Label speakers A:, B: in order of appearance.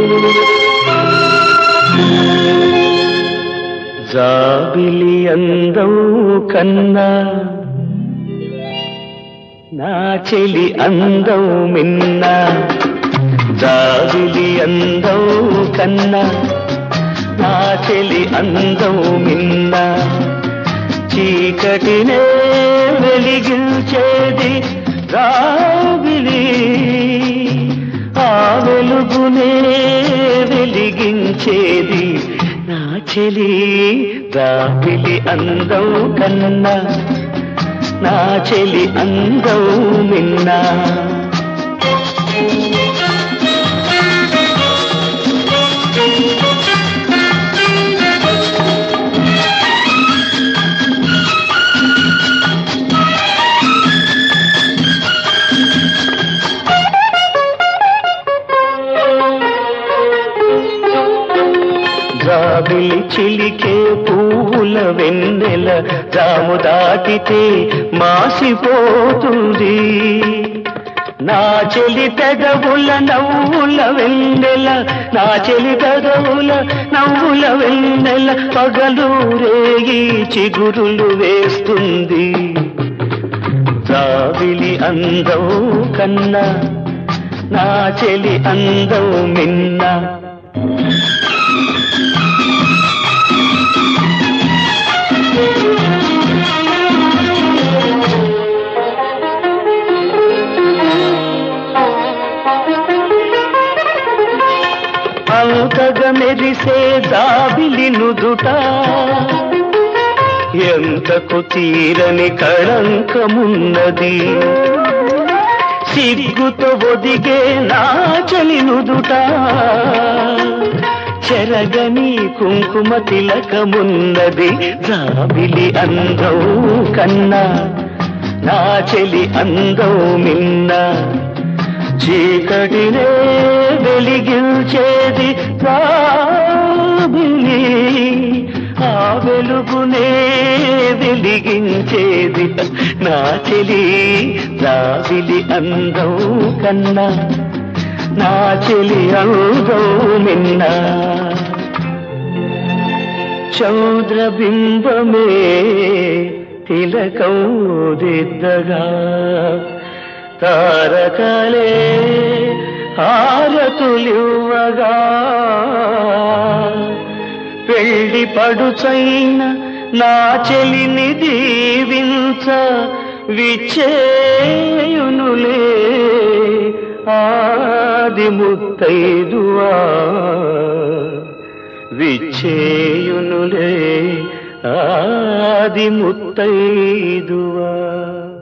A: జాబిలి అందం కన్నా నా చెలి అందం మిన్న జాబిలి అందం కన్నా నా చెలి అందం మిన్న చీకటినే వెలిగించేది రావిలి ఆ వెలుగునే వెలిగించేది నా చెలి రావిలి అందం కన్నా నా చెలి అందం మిన్నా జాబిలి చిలికే పూల వెన్నెల రాము దాటితే మాసిపోతుంది నా చెలి పెదవుల నవ్వుల వెన్నెల నా చెలి పెదవుల నవ్వుల వెన్నెల పగలు రేగి చిగురులు వేస్తుంది జాబిలి అందం కన్నా నా చెలి అందం మిన్న అంతగా మెరిసే దాబిలి నుదుట ఎంతకు తీరని కళంకమున్నది సిగ్గుతో ఒదిగే నా చలి నుదుట చెరగని కుంకుమ తిలకమున్నది జాబిలి అందం కన్నా నా చెలి అందం మిన్నా చీకటినే వెలిగించేది రాబిలి ఆ వెలుగునే వెలిగించేది నా చెలి రావిలి అందం కన్నా నా చెలి అందం మిన్న చౌద్రబింబమే తిలకం దిద్దగా తారకలే హారతులివ్వగా పెళ్లి పడుచైన నా చెలిని దీవించ విచ్చేయునులే ఆది ముత్తైదువా విచ్చేయునులే ఆది ముత్తైదువా